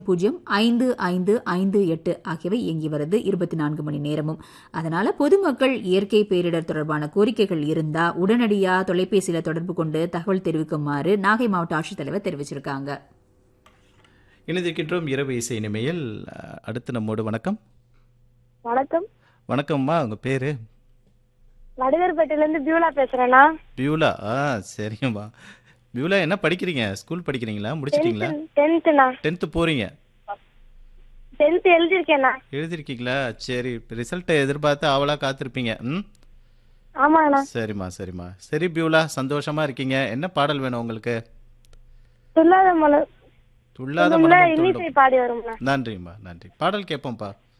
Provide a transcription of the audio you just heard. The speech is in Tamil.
பூஜ்ஜியம் ஐந்து ஐந்து ஐந்து எட்டு ஆகியவை இயங்கி வருது இருபத்தி நான்கு மணி நேரமும் அதனால பொதுமக்கள் இயற்கை பேரிடர் தொடர்பான கோரிக்கைகள் இருந்தா உடனடியா தொலைபேசியில தொடர்பு கொண்டு தகவல் தெரிவிக்குமாறு நாகை மாவட்ட ஆட்சித்தலைவர் தெரிவிச்சிருக்காங்க இணைந்திருக்கின்றோம் இரவு இசை இனிமையில் அஹ், அடுத்து நம்மோடு வணக்கம் வணக்கம் வணக்கம்மா உங்கள் பேர் வடுகர்பேட்டையில இருந்து பியூலா பேசுறேண்ணா பியூலா ஆ சரிங்கம்மா பியூலா என்ன படிக்கிறீங்க ஸ்கூல் படிக்கிறீங்களா முடிச்சிட்டிங்களா டென்த்துண்ணா டென்த்து போகிறீங்க டென்த் எழுதிருக்கேண்ணா எழுதிருக்கீங்களா சரி ரிசல்ட்டை எதிர்பார்த்து ஆவலாக காத்திருப்பீங்க ம் ஆமாண்ணா சரிம்மா சரிம்மா சரி பியூலா சந்தோஷமா இருக்கீங்க என்ன பாடல் வேணும் உங்களுக்கு துல்லாத மலர் துள்ளாத துள்ளும்ல மனமும் இன்னிசை துள்ளும் பாடி வரும்ண்ணா நன்றிம்மா நன்றி பாடல் கேட்போம்ப்பா